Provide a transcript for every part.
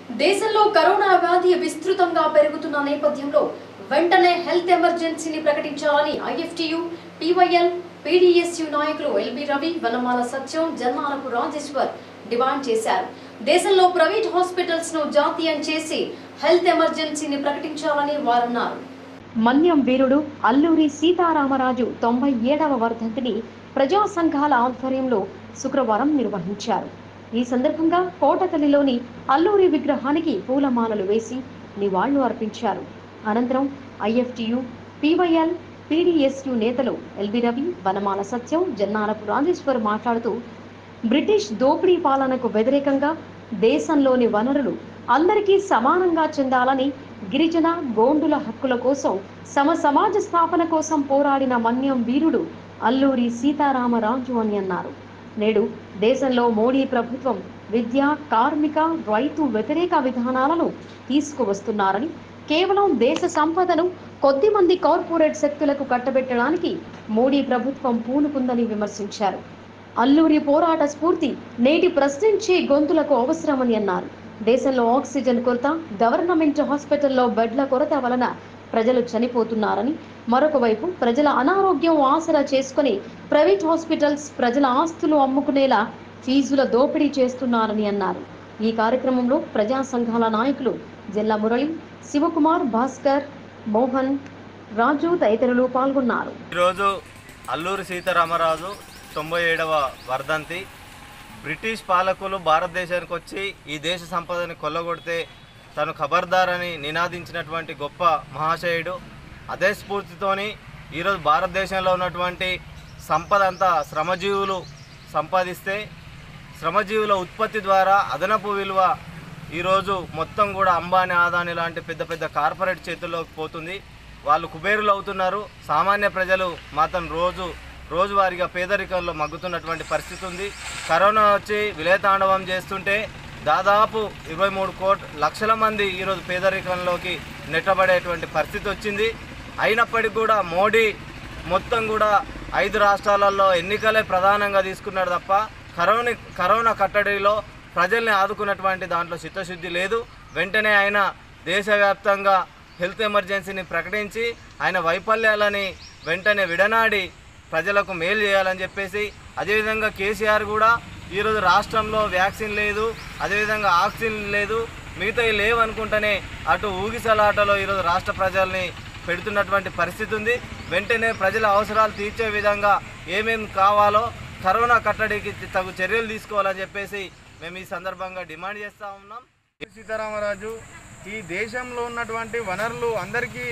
దేశంలో కరోనా వ్యాధి విస్తృతంగా పెరుగుతున్న నేపథ్యంలో వెంటనే హెల్త్ ఎమర్జెన్సీని ప్రకటించాలని ఐఎఫ్టియు పివైఎల్ పీడీఎస్యు నాయకులు ఎల్బి రవి వనమాల సత్యం జన్నాలపు రాజేశ్వర్ డిమాండ్ చేశారు దేశంలో ప్రైవేట్ హాస్పిటల్స్ ను జాతీయం చేసి హెల్త్ ఎమర్జెన్సీని ప్రకటించాలని వారన్నారు మన్యం వీరుడు అల్లూరి సీతారామరాజు తొంభై ఏడవ వర్ధంతిని ప్రజా సంఘాల ఆధ్వర్యంలో శుక్రవారం నిర్వహించారు ఈ సందర్భంగా కోటతల్లిలోని అల్లూరి విగ్రహానికి పూలమాలలు వేసి నివాళులు అర్పించారు అనంతరం ఐఎఫ్టియు పివైఎల్ పీడీఎస్యు నేతలు ఎల్బి రవి వనమాల సత్యం జన్నారపు రాజేశ్వర్ మాట్లాడుతూ బ్రిటిష్ దోపిడీ పాలనకు వ్యతిరేకంగా దేశంలోని వనరులు అందరికీ సమానంగా చెందాలని గిరిజన గోండుల హక్కుల కోసం సమ సమాజ స్థాపన కోసం పోరాడిన మన్యం వీరుడు అల్లూరి సీతారామరాజు అని అన్నారు నేడు దేశంలో మోడీ ప్రభుత్వం విద్య కార్మిక రైతు వ్యతిరేక విధానాలను తీసుకువస్తున్నారని కేవలం దేశ సంపదను కొద్ది మంది కార్పొరేట్ శక్తులకు కట్టబెట్టడానికి మోడీ ప్రభుత్వం పూనుకుందని విమర్శించారు అల్లూరి పోరాట స్ఫూర్తి నేటి ప్రశ్నించే గొంతులకు అవసరమని అన్నారు దేశంలో ఆక్సిజన్ కొరత గవర్నమెంట్ హాస్పిటల్లో బెడ్ల కొరత వలన ప్రజలు చనిపోతున్నారని మరొక వైపు ప్రజల అనారోగ్యం ఆసరా చేసుకుని ప్రైవేట్ హాస్పిటల్స్ ప్రజల ఆస్తులు అమ్ముకునేలా ఫీజుల దోపిడీ చేస్తున్నారని అన్నారు ఈ కార్యక్రమంలో ప్రజా సంఘాల నాయకులు జిల్లా మురళి శివకుమార్ భాస్కర్ మోహన్ రాజు తదితరులు పాల్గొన్నారు ఈరోజు అల్లూరి సీతారామరాజు తొంభై ఏడవ వర్ధంతి బ్రిటిష్ పాలకులు భారతదేశానికి వచ్చి ఈ దేశ సంపదని కొల్లగొడితే తను ఖబర్దార్ అని నినాదించినటువంటి గొప్ప మహాశయుడు అదే స్ఫూర్తితోని ఈరోజు భారతదేశంలో ఉన్నటువంటి సంపద అంతా శ్రమజీవులు సంపాదిస్తే శ్రమజీవుల ఉత్పత్తి ద్వారా అదనపు విలువ ఈరోజు మొత్తం కూడా అంబానీ ఆదాని లాంటి పెద్ద పెద్ద కార్పొరేట్ చేతుల్లోకి పోతుంది వాళ్ళు కుబేరులు అవుతున్నారు సామాన్య ప్రజలు మాత్రం రోజు రోజువారీగా పేదరికంలో మగ్గుతున్నటువంటి పరిస్థితి ఉంది కరోనా వచ్చి విలయతాండవం చేస్తుంటే దాదాపు ఇరవై మూడు కోట్ లక్షల మంది ఈరోజు పేదరికంలోకి నెట్టబడేటువంటి పరిస్థితి వచ్చింది అయినప్పటికీ కూడా మోడీ మొత్తం కూడా ఐదు రాష్ట్రాలలో ఎన్నికలే ప్రధానంగా తీసుకున్నాడు తప్ప కరోనా కరోనా కట్టడిలో ప్రజల్ని ఆదుకున్నటువంటి దాంట్లో చిత్తశుద్ధి లేదు వెంటనే ఆయన దేశవ్యాప్తంగా హెల్త్ ఎమర్జెన్సీని ప్రకటించి ఆయన వైఫల్యాలని వెంటనే విడనాడి ప్రజలకు మేలు చేయాలని చెప్పేసి అదేవిధంగా కేసీఆర్ కూడా ఈరోజు రాష్ట్రంలో వ్యాక్సిన్ లేదు అదేవిధంగా ఆక్సిజన్ లేదు మిగతావి లేవు అనుకుంటేనే అటు ఊగిసలాటలో ఈరోజు రాష్ట్ర ప్రజల్ని పెడుతున్నటువంటి పరిస్థితి ఉంది వెంటనే ప్రజల అవసరాలు తీర్చే విధంగా ఏమేం కావాలో కరోనా కట్టడికి తగు చర్యలు తీసుకోవాలని చెప్పేసి మేము ఈ సందర్భంగా డిమాండ్ చేస్తూ ఉన్నాం సీతారామరాజు ఈ దేశంలో ఉన్నటువంటి వనరులు అందరికీ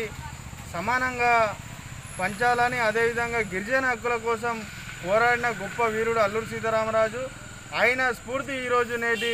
సమానంగా పంచాలని అదేవిధంగా గిరిజన హక్కుల కోసం పోరాడిన గొప్ప వీరుడు అల్లూరి సీతారామరాజు ఆయన స్ఫూర్తి ఈరోజు నేటి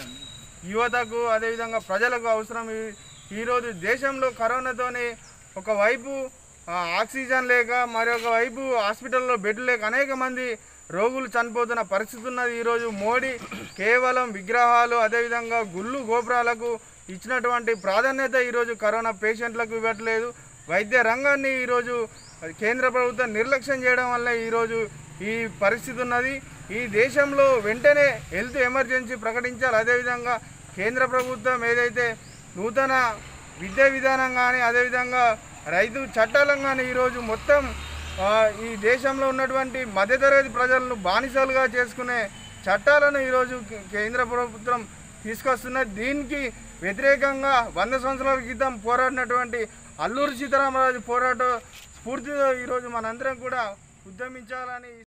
యువతకు అదేవిధంగా ప్రజలకు అవసరం ఈ- ఈరోజు దేశంలో కరోనాతోని ఒకవైపు ఆ, ఆక్సిజన్ లేక మరొక వైపు హాస్పిటల్లో బెడ్లు లేక అనేక మంది రోగులు చనిపోతున్న పరిస్థితి ఉన్నది ఈరోజు మోడీ కేవలం విగ్రహాలు అదేవిధంగా గుళ్ళు గోపురాలకు ఇచ్చినటువంటి ప్రాధాన్యత ఈరోజు కరోనా పేషెంట్లకు ఇవ్వట్లేదు వైద్య రంగాన్ని ఈరోజు కేంద్ర ప్రభుత్వం నిర్లక్ష్యం చేయడం వల్ల ఈరోజు ఈ పరిస్థితి ఉన్నది ఈ దేశంలో వెంటనే హెల్త్ ఎమర్జెన్సీ ప్రకటించాలి అదేవిధంగా కేంద్ర ప్రభుత్వం ఏదైతే నూతన విద్యా విధానం కానీ అదేవిధంగా రైతు చట్టాలను కానీ ఈరోజు మొత్తం ఆ, ఈ దేశంలో ఉన్నటువంటి మధ్యతరగతి ప్రజలను బానిసలుగా చేసుకునే చట్టాలను ఈరోజు కే- కేంద్ర ప్రభుత్వం తీసుకొస్తున్నది దీనికి వ్యతిరేకంగా వంద సంవత్సరాల క్రితం పోరాడినటువంటి అల్లూరి సీతారామరాజు పోరాట స్ఫూర్తితో ఈరోజు మనందరం కూడా ఉద్యమించాలని